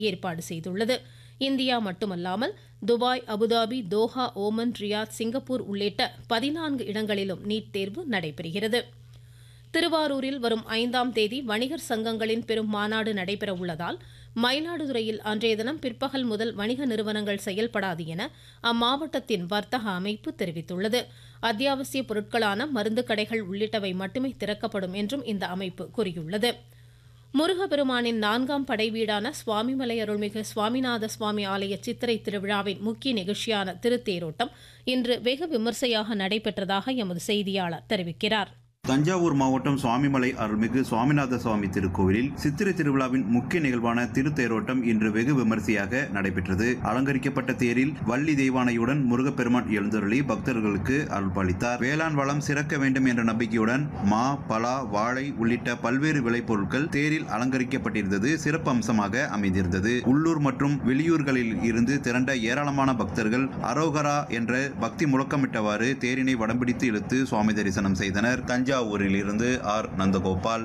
ஏற்பாடு செய்துள்ளது இந்தியா மட்டுமல்லாமல் Dubai Abu Dhabi Doha Oman Riyadh Singapore உள்ளிட்ட பதினான்கு இடங்களிலும் நீட் தேர்வு நடைபெறுகிறது திருவாரூரில் வரும் ஐந்தாம் தேதி வணிகர் சங்கங்களின் பெரும் மாநாடு நடைபெற உள்ளதால் மயிலாடுதுறையில் அன்றைய தினம் பிற்பகல் முதல் வணிக நிறுவனங்கள் செயல்படாது என அம்மாவட்டத்தின் வர்த்தக அமைப்பு தெரிவித்துள்ளது அத்தியாவசிய பொருட்களான மருந்து கடைகள் உள்ளிட்டவை மட்டுமே திறக்கப்படும் என்றும் இந்த அமைப்பு கூறியுள்ளது முருகப்பெருமானின் நான்காம் படை வீடான சுவாமிமலை அருள்மிகு சுவாமிநாத சுவாமி ஆலய சித்திரை திருவிழாவின் முக்கிய நிகழ்ச்சியான திருத்தேரோட்டம் இன்று வெகு விமர்சையாக நடைபெற்றதாக எமது செய்தியாளர் தெரிவிக்கிறார் தஞ்சாவூர் மாவட்டம் சுவாமிமலை அருள்மிகு சுவாமிநாத சுவாமி திருக்கோவிலில் சித்திரை திருவிழாவின் முக்கிய நிகழ்வான திருத்தேரோட்டம் இன்று வெகு விமரிசையாக நடைபெற்றது அலங்கரிக்கப்பட்ட தேரில் வள்ளி தெய்வானையுடன் முருகப்பெருமான் எழுந்தருளி பக்தர்களுக்கு அருள்பாலித்தார் வேளாண் வளம் சிறக்க வேண்டும் என்ற நம்பிக்கையுடன் மா பலா வாழை உள்ளிட்ட பல்வேறு விளைபொருட்கள் தேரில் அலங்கரிக்கப்பட்டிருந்தது சிறப்பு அம்சமாக அமைந்திருந்தது உள்ளூர் மற்றும் வெளியூர்களில் இருந்து திரண்ட ஏராளமான பக்தர்கள் அரோகரா என்ற பக்தி முழக்கமிட்டவாறு தேரினை வடம்பிடித்து இழுத்து சுவாமி தரிசனம் செய்தனர் தஞ்சாவூரில் இருந்து ஆர் நந்தகோபால்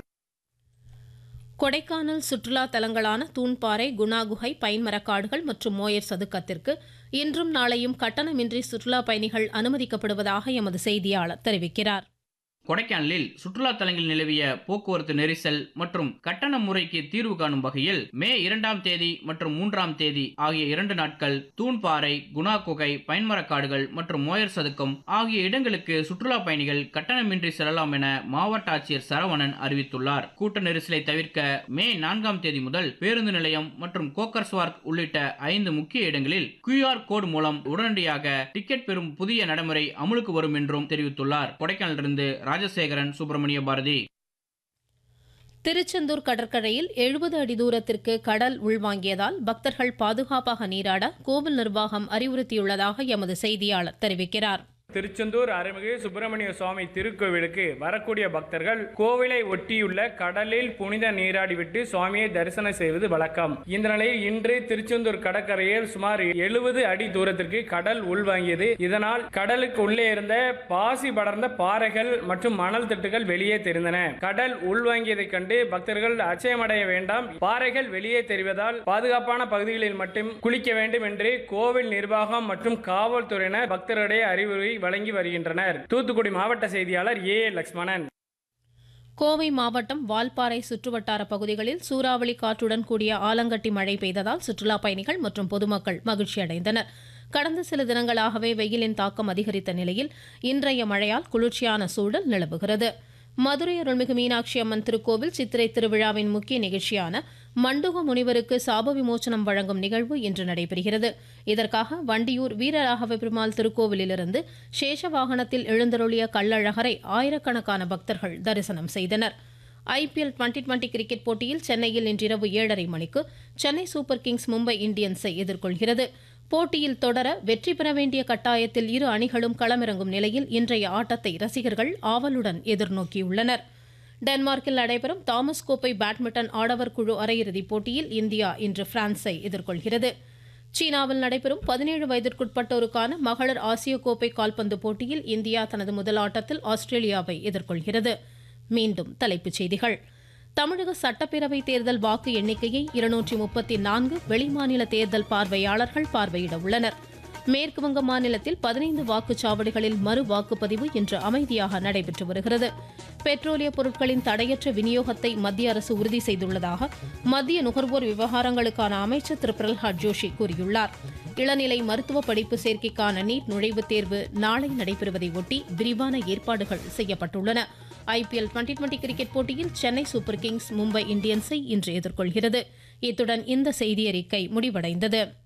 கொடைக்கானல் சுற்றுலா தலங்களான தூண்பாறை குணா குகை பைன்மரக்காடுகள் மற்றும் மோயர் சதுக்கத்திற்கு இன்றும் நாளையும் கட்டணமின்றி சுற்றுலா பயணிகள் அனுமதிக்கப்படுவதாக எமது செய்தியாளர் தெரிவிக்கிறார் கொடைக்கானலில் சுற்றுலா தலங்களில் நிலவிய போக்குவரத்து நெரிசல் மற்றும் கட்டண முறைக்கு தீர்வு காணும் வகையில் மே இரண்டாம் தேதி மற்றும் மூன்றாம் தேதி ஆகிய இரண்டு நாட்கள் தூண்பாறை குணா குகை பைன்மரக்காடுகள் மற்றும் மோயர் சதுக்கம் ஆகிய இடங்களுக்கு சுற்றுலா பயணிகள் கட்டணமின்றி செல்லலாம் என மாவட்ட ஆட்சியர் சரவணன் அறிவித்துள்ளார் கூட்ட நெரிசலை தவிர்க்க மே நான்காம் தேதி முதல் பேருந்து நிலையம் மற்றும் கோக்கர்ஸ்வார்க் உள்ளிட்ட ஐந்து முக்கிய இடங்களில் கியூஆர் கோடு மூலம் உடனடியாக டிக்கெட் பெறும் புதிய நடைமுறை அமலுக்கு வரும் என்றும் தெரிவித்துள்ளார் கொடைக்கானலிருந்து ராஜசேகரன் சுப்பிரமணிய பாரதி திருச்செந்தூர் கடற்கரையில் எழுபது அடி தூரத்திற்கு கடல் உள்வாங்கியதால் பக்தர்கள் பாதுகாப்பாக நீராட கோவில் நிர்வாகம் அறிவுறுத்தியுள்ளதாக எமது செய்தியாளர் தெரிவிக்கிறார் திருச்செந்தூர் அருள்மிகு சுப்பிரமணிய சுவாமி திருக்கோவிலுக்கு வரக்கூடிய பக்தர்கள் கோவிலை ஒட்டியுள்ள கடலில் புனித நீராடிவிட்டு சுவாமியை தரிசனம் செய்வது வழக்கம் இந்த நிலையில் இன்று திருச்செந்தூர் கடற்கரையில் சுமார் எழுபது அடி தூரத்திற்கு கடல் உள்வாங்கியது இதனால் கடலுக்கு உள்ளே இருந்த பாசி படர்ந்த பாறைகள் மற்றும் மணல் திட்டுகள் வெளியே தெரிந்தன கடல் உள்வாங்கியதைக் கண்டு பக்தர்கள் அச்சயமடைய வேண்டாம் பாறைகள் வெளியே தெரிவதால் பாதுகாப்பான பகுதிகளில் மட்டும் குளிக்க வேண்டும் என்று கோவில் நிர்வாகம் மற்றும் காவல்துறையினர் பக்தர்களிடையே அறிவுரை வழங்கி வருகின்றனர் தூத்துக்குடி மாவட்ட செய்தியாளர் ஏ லக்ஷ்மணன் கோவை மாவட்டம் வால்பாறை சுற்றுவட்டார பகுதிகளில் சூறாவளி காற்றுடன் கூடிய ஆலங்கட்டி மழை பெய்ததால் சுற்றுலா பயணிகள் மற்றும் பொதுமக்கள் மகிழ்ச்சியடைந்தனர் கடந்த சில தினங்களாகவே வெயிலின் தாக்கம் அதிகரித்த நிலையில் இன்றைய மழையால் குளிர்ச்சியான சூழல் நிலவுகிறது மதுரை அருள்மிகு மீனாட்சி அம்மன் திருக்கோவில் சித்திரை திருவிழாவின் முக்கிய நிகழ்ச்சியான மண்டுக முனிவருக்கு சாப விமோசனம் வழங்கும் நிகழ்வு இன்று நடைபெறுகிறது இதற்காக வண்டியூர் வீரராகவ பெருமாள் திருக்கோவிலிலிருந்து சேஷ வாகனத்தில் எழுந்தருளிய கள்ளழகரை ஆயிரக்கணக்கான பக்தர்கள் தரிசனம் செய்தனர் ஐபிஎல் டுவெண்டி டுவெண்டி கிரிக்கெட் போட்டியில் சென்னையில் இன்றிரவு ஏழரை மணிக்கு சென்னை சூப்பர் கிங்ஸ் மும்பை இந்தியன்ஸை எதிர்கொள்கிறது போட்டியில் தொடர வெற்றி பெற வேண்டிய கட்டாயத்தில் இரு அணிகளும் களமிறங்கும் நிலையில் இன்றைய ஆட்டத்தை ரசிகர்கள் ஆவலுடன் எதிர்நோக்கியுள்ளனர் டென்மார்க்கில் நடைபெறும் தாமஸ் கோப்பை பேட்மிண்டன் ஆடவர் குழு அரையிறுதிப் போட்டியில் இந்தியா இன்று பிரான்ஸை எதிர்கொள்கிறது சீனாவில் நடைபெறும் பதினேழு வயதிற்குட்பட்டோருக்கான மகளிர் ஆசிய கோப்பை கால்பந்து போட்டியில் இந்தியா தனது முதல் ஆட்டத்தில் ஆஸ்திரேலியாவை எதிர்கொள்கிறது மீண்டும் தலைப்புச் செய்திகள் தமிழக சட்டப்பேரவை தேர்தல் வாக்கு எண்ணிக்கையை இருநூற்றி முப்பத்தி நான்கு வெளிமாநில தேர்தல் பார்வையாளர்கள் பார்வையிட உள்ளனர் மேற்குவங்க மாநிலத்தில் பதினைந்து வாக்குச்சாவடிகளில் மறு வாக்குப்பதிவு இன்று அமைதியாக நடைபெற்று வருகிறது பெட்ரோலிய பொருட்களின் தடையற்ற விநியோகத்தை மத்திய அரசு உறுதி செய்துள்ளதாக மத்திய நுகர்வோர் விவகாரங்களுக்கான அமைச்சர் திரு பிரல்ஹாத் ஜோஷி கூறியுள்ளார் இளநிலை மருத்துவ படிப்பு சேர்க்கைக்கான நீட் நுழைவுத் தேர்வு நாளை நடைபெறுவதை ஒட்டி விரிவான ஏற்பாடுகள் செய்யப்பட்டுள்ளன ஐபிஎல் டுவெண்டி டுவெண்டி கிரிக்கெட் போட்டியில் சென்னை சூப்பர் கிங்ஸ் மும்பை இந்தியன்ஸை இன்று எதிர்கொள்கிறது இத்துடன் இந்த செய்தியறிக்கை முடிவடைந்தது